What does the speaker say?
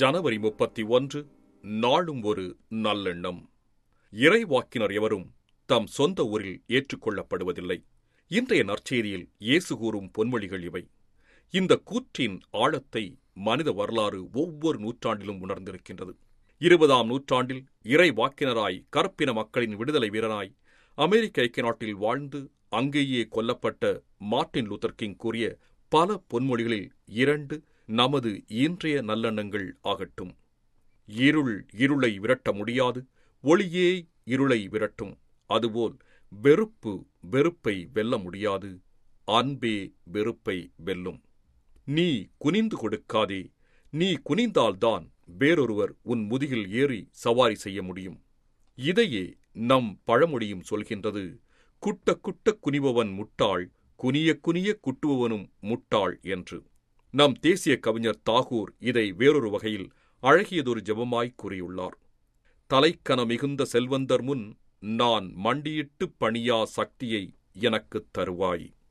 ஜனவரி முப்பத்தி ஒன்று நாளும் ஒரு நல்லெண்ணம் இறைவாக்கினர் எவரும் தம் சொந்த ஊரில் ஏற்றுக்கொள்ளப்படுவதில்லை இன்றைய நற்செய்தியில் இயேசு கூறும் பொன்மொழிகள் இவை இந்த கூற்றின் ஆழத்தை மனித வரலாறு ஒவ்வொரு நூற்றாண்டிலும் உணர்ந்திருக்கின்றது இருபதாம் நூற்றாண்டில் இறை வாக்கினராய் கருப்பின மக்களின் விடுதலை வீரனாய் அமெரிக்க ஐக்கிய நாட்டில் வாழ்ந்து அங்கேயே கொல்லப்பட்ட மார்ட்டின் லூத்தர் கிங் கூறிய பல பொன்மொழிகளில் இரண்டு நமது இன்றைய நல்லெண்ணங்கள் ஆகட்டும் இருள் இருளை விரட்ட முடியாது ஒளியே இருளை விரட்டும் அதுபோல் வெறுப்பு வெறுப்பை வெல்ல முடியாது அன்பே வெறுப்பை வெல்லும் நீ குனிந்து கொடுக்காதே நீ குனிந்தால்தான் வேறொருவர் உன் முதுகில் ஏறி சவாரி செய்ய முடியும் இதையே நம் பழமொழியும் சொல்கின்றது குட்ட குட்ட குனிபவன் முட்டாள் குனிய குனிய குட்டுபவனும் முட்டாள் என்று நம் தேசிய கவிஞர் தாகூர் இதை வேறொரு வகையில் அழகியதொரு ஜெபமாய் கூறியுள்ளார் தலைக்கன மிகுந்த செல்வந்தர் முன் நான் மண்டியிட்டு பணியா சக்தியை எனக்குத் தருவாய்